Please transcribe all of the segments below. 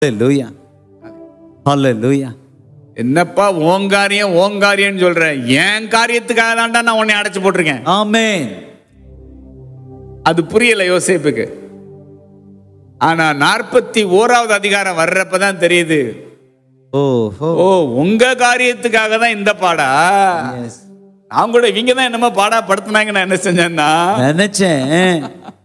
ஹalleluya ஹalleluya என்னப்பா ஓங்காரியம் ஓங்காரியம்னு சொல்ற என் காரியத்துக்காக தான்டா நான் உன்னை அடைச்சு போட்டிருக்கேன் ஆமென் அது புரியல யோசேப்புக்கு ஆனா நாற்பத்தி ஓராவது அதிகாரம் வர்றப்பதான் தெரியுது ஓஹோ ஓ உங்க காரியத்துக்காக தான் இந்த பாடா Yes. நான் கூட இவங்க தான் என்னமோ பாடா படுத்துனாங்க நான் என்ன செஞ்சேன்னா நினைச்சேன்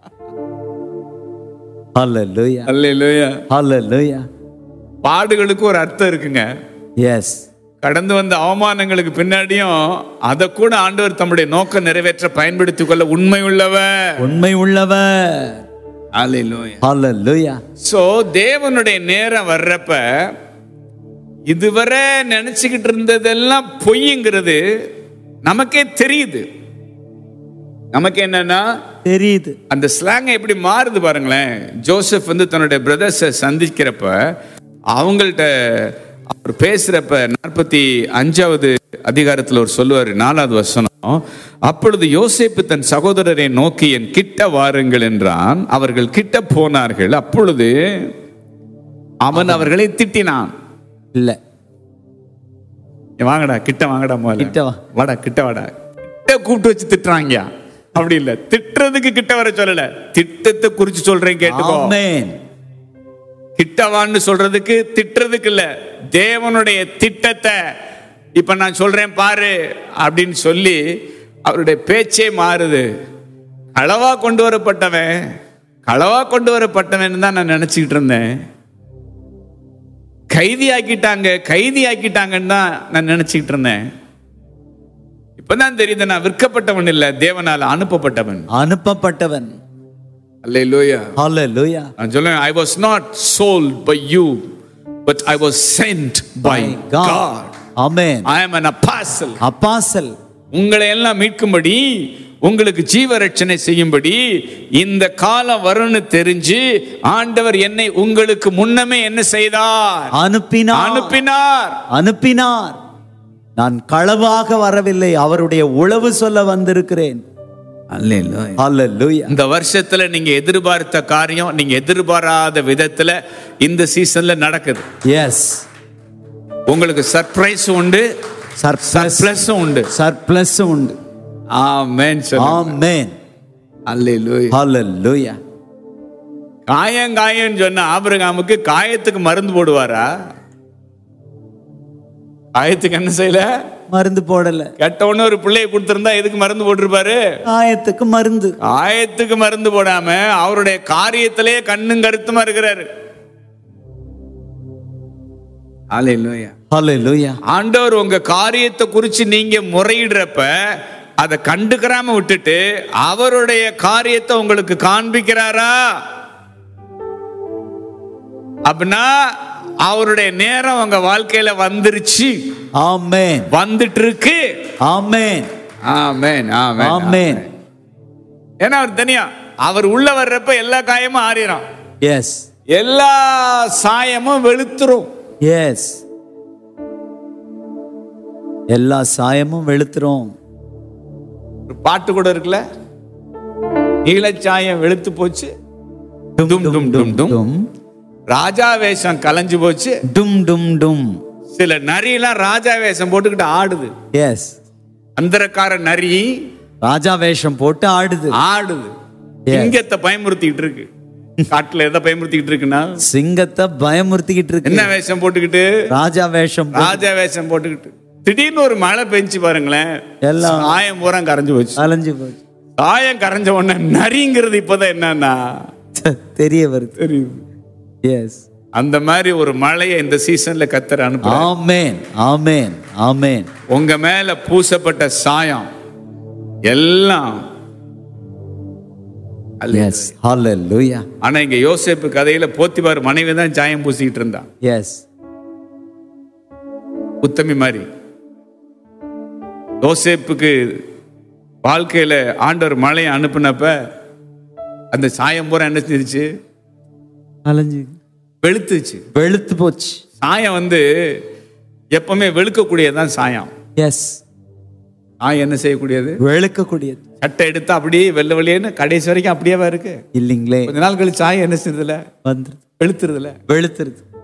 ஹalleluya அல்லேலூயா ஹalleluya பாடுகளுக்கு ஒரு அர்த்தம் இருக்குங்க எஸ் கடந்து வந்த அவமானங்களுக்கு பின்னாடியும் அதை கூட ஆண்டவர் தம்முடைய நோக்கம் நிறைவேற்ற பயன்படுத்திக் கொள்ள உண்மை உள்ளவர் உண்மை உள்ளவர் அல்லேலூயா ஹalleluya சோ தேவனுடைய நேரம் வர்றப்ப இதுவரை நினைச்சுக்கிட்டு இருந்ததெல்லாம் பொய்ங்கிறது நமக்கே தெரியுது நமக்கு என்னன்னா தெரியுது அந்த ஸ்லாங் எப்படி மாறுது பாருங்களேன் ஜோசப் வந்து தன்னுடைய பிரதர்ஸை சந்திக்கிறப்ப அவங்கள்ட்ட அவர் பேசுறப்ப நாற்பத்தி அஞ்சாவது அதிகாரத்தில் அவர் சொல்லுவார் நாலாவது வசனம் அப்பொழுது யோசேப்பு தன் சகோதரரை நோக்கி என் கிட்ட வாருங்கள் என்றான் அவர்கள் கிட்ட போனார்கள் அப்பொழுது அவன் அவர்களை திட்டினான் இல்ல "ஏ, வாங்கடா கிட்ட வாங்கடா முதல்ல கிட்ட வா. வாடா கிட்ட வாடா கிட்ட கூப்பிட்டு வச்சு திட்டுறாங்க அப்படி இல்ல திட்டுறதுக்கு கிட்ட வர சொல்லல திட்டத்தை குறிச்சு சொல்றேன் கேட்டுக்கோ ஆமென் கிட்டவான்னு சொல்றதுக்கு திட்டுறதுக்கு இல்ல தேவனுடைய திட்டத்தை இப்ப நான் சொல்றேன் பாரு அப்படின்னு சொல்லி அவருடைய பேச்சே மாறுது களவா கொண்டு வரப்பட்டவன் களவா கொண்டு வரப்பட்டவன் தான் நான் நினைச்சுக்கிட்டு இருந்தேன் கைதி ஆக்கிட்டாங்க கைதி ஆக்கிட்டாங்கன்னு தான் நான் நினைச்சுக்கிட்டு இருந்தேன் இப்பதான் தெரியுது நான் விற்கப்பட்டவன் இல்ல தேவனால அனுப்பப்பட்டவன் அனுப்பப்பட்டவன் அல்லேலூயா ஹalleluya நான் சொல்லுவேன் I was not sold by you but I was send by God amen I am an apostle apostle உங்களை எல்லாம் மீட்கும்படி உங்களுக்கு ஜீவ ரட்சணை செய்யும்படி இந்த காலம் வரும்னு தெரிஞ்சு ஆண்டவர் என்னை உங்களுக்கு முன்னமே என்ன செய்தார் அனுப்பினார் அனுப்பினார் அனுப்பினார் நான் களவாக வரவில்லை அவருடைய உளவு சொல்ல வந்திருக்கிறேன் ஹalleluya இந்த வருஷத்துல நீங்க எதிர்பார்த்த காரியம் நீங்க எதிர்பாராத விதத்துல இந்த சீசன்ல நடக்குது எஸ் உங்களுக்கு சர்ப்ரைஸ் உண்டு சர்ப்ளஸ் சர்ப்ளஸும் உண்டு சர்ப்ளஸ் உண்டு ஆமென் சொல்லுங்க ஆமென் அல்லேலூயா ஹalleluya காயம் காயம்னு சொன்ன ஆபிரகாமுக்கு காயத்துக்கு மருந்து போடுவாரா காயத்துக்கு என்ன செய்யல மருந்து போடல கெட்ட உடனே ஒரு பிள்ளையை கொடுத்திருந்தா எதுக்கு மருந்து போட்டிருப்பாரு காயத்துக்கு மருந்து காயத்துக்கு மருந்து போடாம அவருடைய காரியத்திலே கண்ணும் கருத்துமா இருக்கிறாரு அல்லேலூயா ஹalleluya ஆண்டவர் உங்க காரியத்தை குறிச்சு நீங்க முறையிடுறப்ப அதை கண்டுக்கிறாம விட்டுட்டு அவருடைய காரியத்தை உங்களுக்கு காண்பிக்கிறாரா அப்படின்னா அவருடைய நேரம் உங்க வாழ்க்கையில வந்துருச்சு ஆமென் வந்துட்டு இருக்கு ஆமென் ஆமென் ஆமென் ஆமென் ஏன்னா அவர் தனியா அவர் உள்ள வர்றப்ப எல்லா காயமும் ஆறிடும் எஸ் எல்லா சாயமும் வெளுத்துரும் எஸ் எல்லா சாயமும் வெளுத்துரும் ஒரு பாட்டு கூட இருக்குல்ல நீலச்சாயம் வெளுத்து போச்சு டும் டும் டும் டும் டும் ராஜா வேஷம் கலைஞ்சு போச்சு டும் டும் டும் சில நரியெல்லாம் ராஜா வேஷம் போட்டுக்கிட்டு ஆடுது எஸ் அந்தரக்கார நரி ராஜா வேஷம் போட்டு ஆடுது ஆடுது Yes. சிங்கத்தை பயமுறுத்திக்கிட்டு இருக்கு காட்டுல எதை பயமுறுத்திக்கிட்டு இருக்குன்னா சிங்கத்தை பயமுறுத்திக்கிட்டு இருக்கு என்ன வேஷம் போட்டுக்கிட்டு ராஜா வேஷம் போ- ராஜா வேஷம் போட்டுக்கிட்டு திடீர்னு ஒரு மழை பெஞ்சு பாருங்களேன் எல்லாம் சாயம் பூரா கரைஞ்சு போச்சு அலைஞ்சு போச்சு சாயம் கரைஞ்ச உடனே நரிங்கிறது இப்பதான் என்னன்னா தெரிய வருது தெரியுது எஸ் அந்த மாதிரி ஒரு மழையை இந்த சீசன்ல கத்தர் அனுப்ப ஆமென் ஆமென் ஆமென் உங்க மேல பூசப்பட்ட சாயம் எல்லாம் எஸ் ஹalleluya ஆனா இங்க யோசேப்பு கதையில போத்திபார் மனைவி தான் சாயம் பூசிக்கிட்டு இருந்தான் எஸ் உத்தமி மாதிரி யோசேப்புக்கு வாழ்க்கையில ஆண்டவர் மழையை அனுப்புனப்ப அந்த சாயம் பூரா என்ன செஞ்சிருச்சு அலைஞ்சு வெளுத்துச்சு வெளுத்து போச்சு சாயம் வந்து எப்பவுமே வெளுக்கக்கூடியதுதான் சாயம் எஸ் சாயம் என்ன செய்யக்கூடியது வெளுக்கக்கூடியது சட்டை எடுத்து அப்படியே வெள்ளை வெளியேன்னு கடைசி வரைக்கும் அப்படியேவா இருக்கு இல்லைங்களே கொஞ்ச நாள் கழிச்சு சாயம் என்ன செய்யறதுல வந்துருது வெளுத்துறதுல வெளுத்துருது